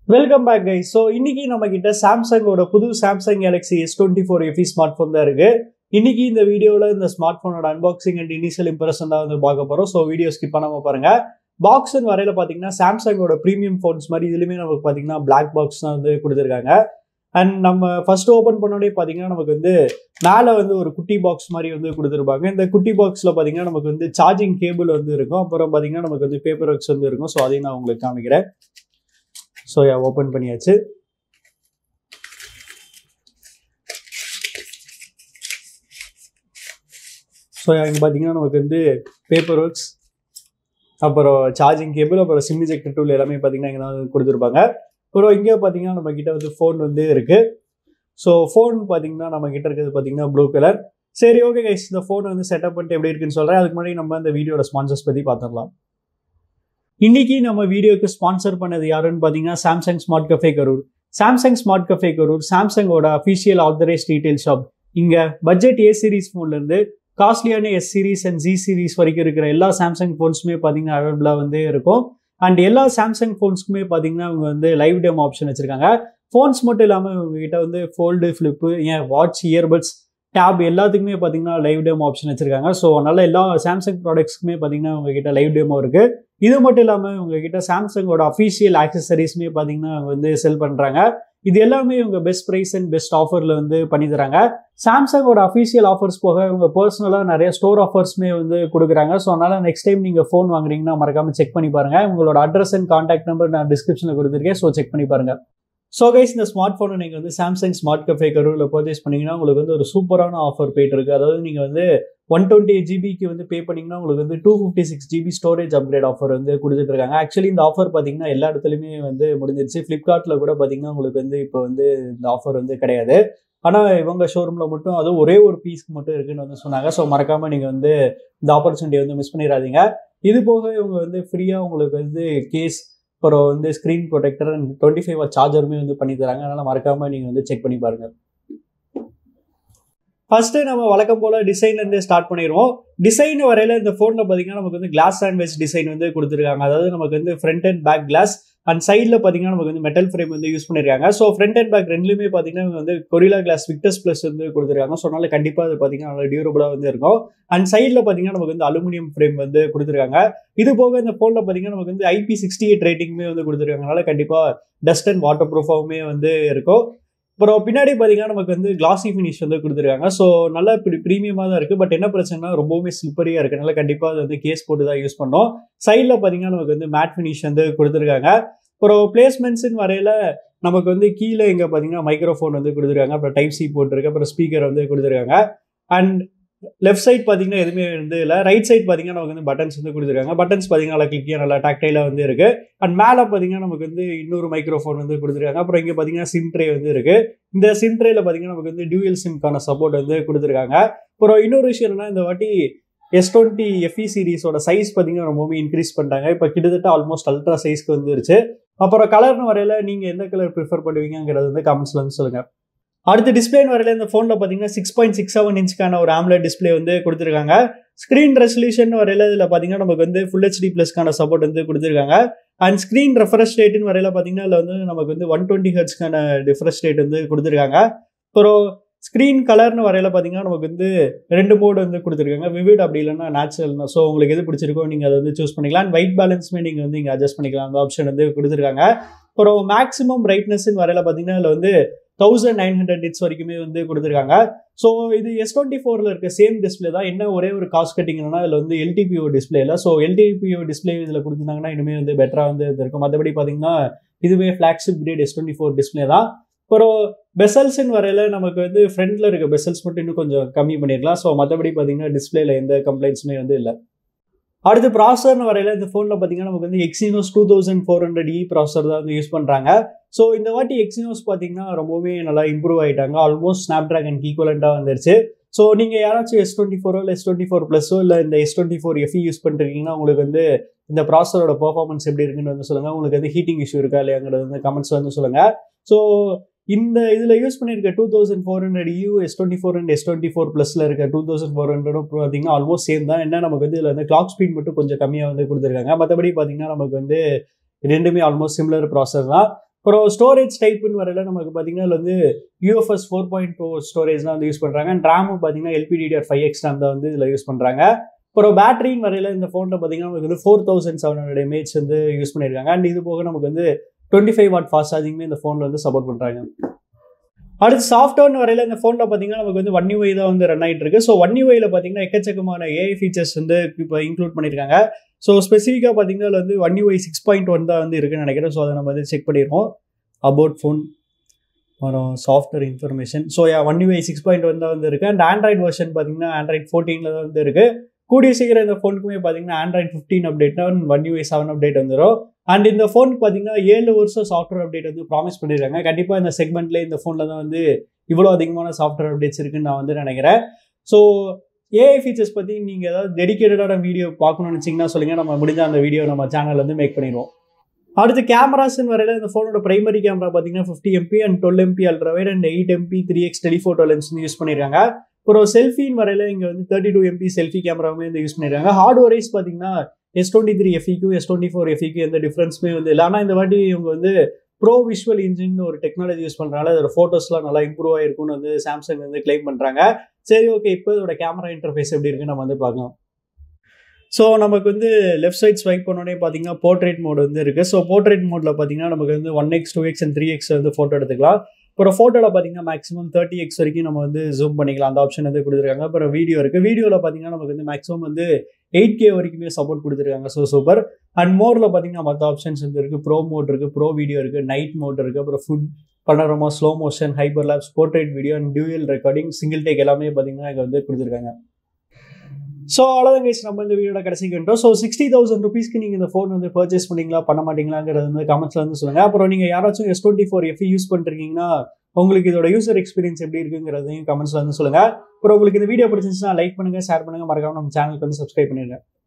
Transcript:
welcome back guy so இன்னைக்கு நம்ம கிட்ட சாம்சங்கோட புது Samsung Galaxy S twenty four FE smart phone தான் இருக்கு இன்னைக்கு இந்த வீடியோவில் இந்த ஸ்மார்ட் ஃபோனோட அன்பாக்சிங் அண்ட் இனிஷியல் இம்ப்ரெஷன் தான் வந்து பார்க்க போகிறோம் ஸோ வீடியோ ஸ்கிப் பண்ணாமல் பாருங்க பாக்ஸ்னு வரையில பார்த்தீங்கன்னா சாம்சங்கோட ப்ரீமியம் ஃபோன்ஸ் மாதிரி இதுலையுமே நமக்கு பார்த்தீங்கன்னா பிளாக் பாக்ஸ் தான் வந்து கொடுத்துருக்காங்க அண்ட் நம்ம ஃபர்ஸ்ட் ஓப்பன் பண்ணோடே பார்த்தீங்கன்னா நமக்கு வந்து மேலே வந்து ஒரு குட்டி பாக்ஸ் மாதிரி வந்து கொடுத்துருப்பாங்க இந்த குட்டி பாக்ஸில் பார்த்தீங்கன்னா நமக்கு வந்து சார்ஜிங் கேபிள் வந்து இருக்கும் அப்புறம் பார்த்தீங்கன்னா நமக்கு வந்து பேப்பர் ஒர்க்ஸ் வந்து இருக்கும் ஸோ அதையும் நான் உங்களுக்கு காமிக்கிறேன் ஸோ ஓப்பன் பண்ணியாச்சு ஸோ இங்கே பார்த்தீங்கன்னா நமக்கு வந்து பேப்பர் ஒர்க்ஸ் அப்புறம் சார்ஜிங் கேபிள் அப்புறம் சிம் இஜெக்டர் டூல் எல்லாமே பார்த்தீங்கன்னா இங்கே தான் கொடுத்துருப்பாங்க அப்புறம் இங்கே பார்த்தீங்கன்னா நம்ம கிட்ட வந்து ஃபோன் வந்து இருக்குது ஸோ ஃபோன் பார்த்தீங்கன்னா நம்ம கிட்ட இருக்கிறது பார்த்தீங்கன்னா ப்ளூ கலர் சரி ஓகே கைஸ் இந்த ஃபோன் வந்து செட்டப் பண்ணிட்டு எப்படி இருக்குன்னு சொல்கிறேன் அதுக்கு முன்னாடி நம்ம இந்த வீடியோட ஸ்பான்சர்ஸ் பற்றி பார்த்துடலாம் இன்னைக்கு நம்ம வீடியோக்கு ஸ்பான்சர் பண்ணது யாருன்னு பார்த்தீங்கன்னா Samsung smart cafe Karur Samsung smart cafe Karur சாம்சங்கோட அஃபிஷியல் ஆத்தரைஸ் ரீட்டைல் ஷாப் இங்கே பட்ஜெட் ஏ சீரிஸ் ஃபோன்லேருந்து காஸ்ட்லியான S series and G series வரைக்கும் இருக்கிற எல்லா சாம்சங் ஃபோன்ஸுமே பார்த்தீங்கன்னா அவைலபிளாக வந்து இருக்கும் அண்ட் எல்லா சாம்சங் ஃபோன்ஸ்க்குமே பார்த்தீங்கன்னா அவங்க வந்து லைவ் டெமோ ஆப்ஷன் வச்சுருக்காங்க ஃபோன்ஸ் மட்டும் இல்லாமல் உங்ககிட்ட வந்து ஃபோல்டு ஃப்ளிப்பு ஏன் வாட்ச் இயர்பட்ஸ் டேப் எல்லாத்துக்குமே பார்த்தீங்கன்னா லைவ் டெமோ ஆப்ஷன் வச்சிருக்காங்க ஸோ அதனால எல்லா சாம்சங் ப்ராடக்ட்ஸ்க்குமே பார்த்தீங்கன்னா உங்ககிட்ட லைவ் டெமோ இருக்கு இது மட்டும் இல்லாமல் உங்ககிட்ட சாம்சங்கோட அஃபிஷியல் ஆக்சசரிஸுமே பார்த்தீங்கன்னா அவங்க வந்து செல் பண்ணுறாங்க இது எல்லாமே இவங்க பெஸ்ட் ப்ரைஸ் அண்ட் பெஸ்ட் ஆஃபரில் வந்து பண்ணி தராங்க சாம்சங்கோட அஃபிஷியல் ஆஃபர்ஸ் போக இவங்க பர்சனலாக நிறைய ஸ்டோர் ஆஃபர்ஸுமே வந்து கொடுக்குறாங்க ஸோ அதனால நெக்ஸ்ட் டைம் நீங்கள் ஃபோன் வாங்குறீங்கன்னா மறக்காம செக் பண்ணி பாருங்க உங்களோட அட்ரஸ் அண்ட் கான்டாக்ட் நம்பர் நான் டிஸ்கிரிப்ஷனில் கொடுத்துருக்கேன் ஸோ செக் பண்ணி பாருங்க ஸோ கைஸ் இந்த ஸ்மார்ட் ஃபோனை நீங்கள் வந்து சாம்சங் ஸ்மார்ட் கஃபே கரூரில் பர்ச்சேஸ் பண்ணீங்கன்னா உங்களுக்கு வந்து ஒரு சூப்பரான ஆஃபர் போயிட்டு இருக்கு அதாவது நீங்கள் வந்து ஒன் டுவெண்ட்டி ஜிபிக்கு வந்து பே பண்ணிங்கன்னா உங்களுக்கு வந்து two fifty six GB storage upgrade offer வந்து கொடுத்துட்டு இருக்காங்க ஆக்சுவலி இந்த ஆஃபர் பார்த்தீங்கன்னா எல்லா இடத்துலையுமே வந்து முடிஞ்சிருச்சு ஃப்ளிப்கார்ட்டில் கூட பார்த்தீங்கன்னா உங்களுக்கு வந்து இப்போ வந்து இந்த ஆஃபர் வந்து கிடையாது ஆனால் இவங்க ஷோரூமில் மட்டும் அதுவும் ஒரே ஒரு பீஸ்க்கு மட்டும் இருக்குன்னு வந்து சொன்னாங்க ஸோ மறக்காமல் நீங்கள் வந்து இந்த ஆப்பர்ச்சுனிட்டியை வந்து மிஸ் பண்ணிடாதீங்க இது போக இவங்க வந்து ஃப்ரீயாக உங்களுக்கு வந்து கேஸ் அப்புறம் வந்து screen protector and twenty five சார்ஜருமே வந்து பண்ணி தராங்க அதனால் மறக்காமல் நீங்கள் வந்து செக் பண்ணி பாருங்கள் ஃபர்ஸ்ட்டு நம்ம வழக்கம் போல் டிசைன்லேருந்து ஸ்டார்ட் பண்ணிடுவோம் டிசைன் வரையில இந்த ஃபோனில் பார்த்தீங்கன்னா நமக்கு வந்து கிளாஸ் சாண்ட்விச் டிசைன் வந்து கொடுத்துருக்காங்க அதாவது நமக்கு வந்து front and back glass and சைடில் பார்த்தீங்கன்னா நமக்கு வந்து மெட்டல் ஃப்ரேம் வந்து யூஸ் பண்ணியிருக்காங்க ஸோ ஃப்ரண்ட் அண்ட் பேக் ரெண்டுலையுமே பார்த்தீங்கன்னா இவங்க வந்து கொரிலா கிளாஸ் விக்டஸ் ப்ளஸ் வந்து கொடுத்துருக்காங்க ஸோ அதனால கண்டிப்பாக அது பார்த்தீங்கன்னா நல்லா டியூரபுளாக வந்து இருக்கும் அண்ட் சைடில் பார்த்தீங்கன்னா நமக்கு வந்து அலுமினியம் ஃப்ரேம் வந்து கொடுத்துருக்காங்க இது போக இந்த ஃபோனில் பார்த்தீங்கன்னா நமக்கு வந்து ஐபி சிக்ஸ்டி எயிட் ரேட்டிங்குமே வந்து கொடுத்துருக்காங்க அதனால கண்டிப்பாக டஸ்ட் அண்ட் வாட்டர் ப்ரூஃபாகவுமே வந்து இருக்கும் அப்புறம் பின்னாடி பார்த்தீங்கன்னா நமக்கு வந்து கிளாசி ஃபினிஷ் வந்து கொடுத்துருக்காங்க ஸோ நல்லா இப்படி ப்ரீமியமாக தான் இருக்குது பட் என்ன பிரச்சனைனா ரொம்பவுமே ஸ்லிப்பரியாக இருக்கனால கண்டிப்பாக அது வந்து கேஸ் போட்டு தான் யூஸ் பண்ணோம் சைடில் பார்த்தீங்கன்னா நமக்கு வந்து மேட் ஃபினிஷ் வந்து கொடுத்துருக்காங்க அப்புறம் பிளேஸ்மெண்ட்ஸ்னு வரையில நமக்கு வந்து கீழே இங்கே பார்த்தீங்கன்னா மைக்ரோஃபோன் வந்து கொடுத்துருக்காங்க அப்புறம் டைப் சி போட்டிருக்கு அப்புறம் ஸ்பீக்கர் வந்து கொடுத்துருக்காங்க அண்ட் லெஃப்ட் சைட் பார்த்தீங்கன்னா எதுவுமே வந்து இல்லை ரைட் சைட் பார்த்தீங்கன்னா நமக்கு வந்து பட்டன்ஸ் வந்து கொடுத்துருக்காங்க பட்டன்ஸ் பார்த்தீங்கன்னா நல்லா கிளிக்கியாக நல்லா டாக்டைலாக வந்து இருக்கு அண்ட் மேலே பார்த்தீங்கன்னா நமக்கு வந்து இன்னொரு மைக்ரோஃபோன் வந்து கொடுத்துருக்காங்க அப்புறம் இங்கே பார்த்தீங்கன்னா சிம் ட்ரே வந்து இருக்கு இந்த சிம் ட்ரேல பார்த்தீங்கன்னா நமக்கு வந்து டியூயல் சிம்க்கான சப்போர்ட் வந்து கொடுத்துருக்காங்க அப்புறம் இன்னொரு விஷயம் என்னன்னா இந்த வாட்டி எஸ் டுவெண்ட்டி எஃப்இ சீரிஸோட சைஸ் பார்த்தீங்கன்னா ரொம்பவே இன்க்ரீஸ் பண்ணிட்டாங்க இப்போ கிட்டத்தட்ட ஆல்மோஸ்ட் அல்ட்ரா சைஸ்க்கு வந்துருச்சு அப்புறம் கலர்னு வரையில நீங்கள் எந்த கலர் ப்ரிஃபர் பண்ணுவீங்கிறது வந்து கமெண்ட்ஸ்ல வந்து சொல்லுங்கள் அடுத்து டிஸ்பிளேன்னு வரையில இந்த ஃபோனில் பார்த்தீங்கன்னா சிக்ஸ் பாயிண்ட் சிக்ஸ் செவன் இன்ச்சுக்கான ஒரு ஆம்லெட் டிஸ்பிளே வந்து கொடுத்துருக்காங்க ஸ்க்ரீன் ரெசல்யூஷன் வரையில இதில் பார்த்தீங்கன்னா நமக்கு வந்து ஃபுல் ஹெச்டி ப்ளஸ்க்கான சப்போர்ட் வந்து கொடுத்துருக்காங்க அண்ட் ஸ்க்ரீன் ரெஃப்ரெஷ் ரேட்டுன்னு வரையில பார்த்தீங்கன்னா அதில் வந்து நமக்கு வந்து ஒன் டுவெண்ட்டி ஹெட்ஸ்க்கான டிஃப்ரெஷ் ரேட் வந்து கொடுத்துருக்காங்க அப்புறம் ஸ்க்ரீன் கலர்னு வரையில பார்த்தீங்கன்னா நமக்கு வந்து ரெண்டு மோடு வந்து கொடுத்துருக்காங்க விவிட் அப்படி இல்லைன்னா நேச்சுரல்னா ஸோ உங்களுக்கு எது பிடிச்சிருக்கோ நீங்கள் அதை வந்து சூஸ் பண்ணிக்கலாம் அண்ட் ஒயிட் பேலன்ஸுமே நீங்கள் வந்து இங்கே அட்ஜஸ்ட் பண்ணிக்கலாம் அந்த ஆப்ஷன் வந்து கொடுத்துருக்காங்க அப்புறம் மேக்ஸிமம் பிரைட்னஸ்ன்னு வரையில பார்த்தீங்கன்னா அதில் வந்து தௌசண்ட் நைன் ஹண்ட்ரட் நிட்ஸ் வரைக்குமே வந்து கொடுத்துருக்காங்க ஸோ இது எஸ் டுவெண்ட்டி ஃபோரில் இருக்க சேம் டிஸ்பிளே தான் என்ன ஒரே ஒரு காஸ்ட் கட்டிங்கன்னா இதில் வந்து எல்டிபிஓ டிஸ்பிளே இல்லை ஸோ எல்டிபிஓ டிஸ்பிளே இதில் கொடுத்துருந்தாங்கன்னா இனிமேல் வந்து பெட்டராக வந்து இருக்கும் மற்றபடி பார்த்தீங்கன்னா இதுவே flagship grade S twenty four display தான் அப்புறம் பெசல்ஸ்ன்னு வரையில நமக்கு வந்து ஃப்ரண்ட்ல இருக்க பெசல்ஸ் மட்டும் இன்னும் கொஞ்சம் கம்மி பண்ணிடலாம் ஸோ மற்றபடி பார்த்தீங்கன்னா டிஸ்பிளேல எந்த கம்ப்ளைண்ட்ஸுமே வந்து இல்லை அடுத்து ப்ராசர்னு வரையில இந்த ஃபோனில் பார்த்தீங்கன்னா நமக்கு வந்து Exynos two thousand four hundred E processor தான் வந்து யூஸ் பண்ணுறாங்க ஸோ இந்த வாட்டி எக்ஸினோஸ் பார்த்தீங்கன்னா ரொம்பவே நல்லா இம்ப்ரூவ் ஆகிட்டாங்க ஆல்மோஸ்ட் ஸ்னாப் ட்ராகன் ஈக்குவலண்ட்டாக வந்துருச்சு ஸோ நீங்கள் யாராச்சும் எஸ் டுவெண்ட்டி ஃபோரோ இல்லை எஸ் டுவெண்ட்டி ஃபோர் ப்ளஸோ இல்லை இந்த S twenty four FE use பண்ணிருக்கீங்கன்னா உங்களுக்கு வந்து இந்த ப்ராசரோட பர்ஃபார்மன்ஸ் எப்படி இருக்குன்னு வந்து சொல்லுங்கள் உங்களுக்கு வந்து ஹீட்டிங் இஷ்யூ இருக்கா இல்லையாங்கிறது வந்து கமெண்ட்ஸ் வந்து சொல்லுங்கள் ஸோ இந்த இதில் யூஸ் பண்ணியிருக்க two thousand four hundred you S twenty four and S twenty four ப்ளஸில் இருக்க டூ தௌசண்ட் ஃபோர் ஹண்ட்ரடும் பார்த்தீங்கன்னா ஆல்மோஸ்ட் சேம் தான் என்ன நமக்கு வந்து இதில் வந்து கிளாக் ஸ்பீட் மட்டும் கொஞ்சம் கம்மியாக வந்து கொடுத்துருக்காங்க மற்றபடி பார்த்தீங்கன்னா நமக்கு வந்து ரெண்டுமே ஆல்மோஸ்ட் சிமிலர் ப்ராசஸ் தான் அப்புறம் ஸ்டோரேஜ் டைப்புன்னு வரல நமக்கு பார்த்தீங்கன்னா இதில் வந்து UFS four point two storage தான் வந்து யூஸ் பண்ணுறாங்க அண்ட் ரேமும் பார்த்தீங்கன்னா எல்பிடிஆர் ஃபைவ் எக்ஸ் தான் வந்து இதில் யூஸ் பண்ணுறாங்க அப்புறம் பேட்டரின்னு வரையில இந்த ஃபோனில் பார்த்தீங்கன்னா நமக்கு வந்து four thousand seven hundred mAh வந்து யூஸ் பண்ணியிருக்காங்க அண்ட் இது போக நமக்கு வந்து டுவெண்ட்டி ஃபைவ் வாட் ஃபாஸ்ட் சார்ஜிங்குமே இந்த ஃபோனில் வந்து சப்போர்ட் பண்ணுறாங்க அடுத்து சாஃப்ட்வேர்னு வரையில இந்த ஃபோனில் பார்த்தீங்கன்னா நமக்கு வந்து ஒன் யூஐ தான் வந்து ரன் ஆகிட்டு இருக்கு ஸோ ஒன் யூஐயில் பார்த்தீங்கன்னா எக்கச்சக்கமான ஏஐ ஃபீச்சர்ஸ் வந்து இப்போ இன்க்ளூட் பண்ணியிருக்காங்க ஸோ ஸ்பெசிஃபிக்காக பார்த்தீங்கன்னா அதில் வந்து One UI six point one தான் வந்து இருக்குன்னு நினைக்கிறேன் ஸோ அதை நம்ம வந்து செக் பண்ணிடுவோம் அபவுட் ஃபோன் அப்புறம் software information so One UI six point one தான் வந்து இருக்குது அண்ட் ஆண்ட்ராய்ட் வெர்ஷன் பார்த்தீங்கன்னா ஆண்ட்ராய்ட் ஃபோர்டீனில் தான் வந்து இருக்குது கூடிய சீக்கிரம் இந்த ஃபோனுக்குமே பார்த்தீங்கன்னா ஆண்ட்ராய்ட் ஃபிஃப்டீன் அப்டேட்னா ஒன் யூஐ செவன் அப்டேட் வந்துடும் அண்ட் இந்த ஃபோனுக்கு பார்த்தீங்கன்னா ஏழு வருஷம் சாஃப்ட்வேர் அப்டேட் வந்து ப்ராமிஸ் பண்ணியிருக்காங்க கண்டிப்பாக இந்த செக்மெண்ட்ல இந்த ஃபோனில் தான் வந்து இவ்வளோ அதிகமான சாஃப்ட்வேர் அப்டேட்ஸ் இருக்குன்னு நான் வந்து நினைக்கிறேன் ஸோ ஏஐ ஃபீச்சர்ஸ் பற்றி நீங்கள் ஏதாவது டெடிக்கேட்டடான வீடியோ பார்க்கணும்னு நினச்சிங்கன்னா சொல்லுங்கள் நம்ம முடிஞ்ச அந்த வீடியோ நம்ம சேனலில் வந்து மேக் பண்ணிடுவோம் அடுத்து கேமராஸ்ன்னு வரையில இந்த ஃபோனோட பிரைமரி கேமரா பார்த்தீங்கன்னா fifty MP and twelve MP ultrawide and eight MP three X telephoto lens use பண்ணியிருக்காங்க அப்புறம் செல்ஃபின்னு வரையில இங்கே வந்து தேர்ட்டி டூ எம்பி செல்ஃபி கேமராவுமே வந்து யூஸ் பண்ணியிருக்காங்க ஹார்ட்வேர் வைஸ் பார்த்தீங்கன்னா எஸ் டுவெண்ட்டி த்ரீ எஃபிக்கு எஸ் டுவெண்ட்டி ஃபோர் எஃபிக்கு எந்த டிஃப்ரென்ஸுமே வந்து இல்லை ஆனால் இந்த வாட்டி இவங்க வந்து ப்ரோ விஷுவல் இன்ஜின் ஒரு டெக்னாலஜி யூஸ் பண்ணுறனால அதோட ஃபோட்டோஸ்லாம் நல்லா இம்ப்ரூவ் ஆயிருக்கும்னு வந்து சாம்சங் வந்து கிளைம் பண்ணுறாங்க சரி ஓகே இப்போ இதோட கேமரா இன்டர்ஃபேஸ் எப்படி இருக்குன்னு நம்ம வந்து பார்க்கலாம் ஸோ நமக்கு வந்து லெஃப்ட் சைட் ஸ்வைப் பண்ணோடனே பார்த்தீங்கன்னா போர்ட்ரேட் மோட் வந்து இருக்குது ஸோ போர்ட்ரேட் மோடில் பார்த்தீங்கன்னா நமக்கு வந்து one X two X and three X வந்து ஃபோட்டோ எடுத்துக்கலாம் அப்புறம் ஃபோட்டோவில் பார்த்தீங்கன்னா மேக்ஸிமம் தேர்ட்டி எக்ஸ் வரைக்கும் நம்ம வந்து ஜூம் பண்ணிக்கலாம் அந்த ஆப்ஷன் வந்து கொடுத்துருக்காங்க அப்புறம் வீடியோ இருக்குது வீடியோவில் பார்த்தீங்கன்னா நமக்கு வந்து மேக்ஸிமம் வந்து எயிட் கே வரைக்குமே சப்போர்ட் கொடுத்துருக்காங்க ஸோ சூப்பர் அண்ட் மோடில் பார்த்தீங்கன்னா மற்ற ஆப்ஷன்ஸ் வந்து இருக்குது ப்ரோ மோட் இருக்குது ப்ரோ வீடியோ இருக்குது நைட் மோட் இருக்குது அப்புறம் food panorama slow motion hyper lapse portrait video and dual recording single take எல்லாமே பார்த்தீங்கன்னா இங்கே வந்து கொடுத்துருக்காங்க ஸோ அவ்வளோதான் கைஸ் நம்ம இந்த வீடியோட கடைசிக்கு வந்துட்டோம் ஸோ சிக்ஸ்டி தௌசண்ட் ருபீஸ்க்கு நீங்கள் இந்த ஃபோன் வந்து பர்ச்சேஸ் பண்ணீங்களா பண்ண மாட்டீங்களாங்கிறது வந்து கமெண்ட்ஸ்ல வந்து சொல்லுங்கள் அப்புறம் நீங்கள் யாராச்சும் S twenty four F use பண்ணிருக்கீங்கன்னா உங்களுக்கு இதோட யூசர் எக்ஸ்பீரியன்ஸ் எப்படி இருக்குங்கிறதையும் கமெண்ட்ஸ்ல வந்து சொல்லுங்கள் அப்புறம் உங்களுக்கு இந்த வீடியோ பிடிச்சிருந்துச்சுன்னா லைக் பண்ணுங்கள் ஷேர் பண்ணுங்கள் மறக்காம நம்ம சேனலுக்கு வந்து சப்ஸ்கிரைப் பண்ணிடுங்க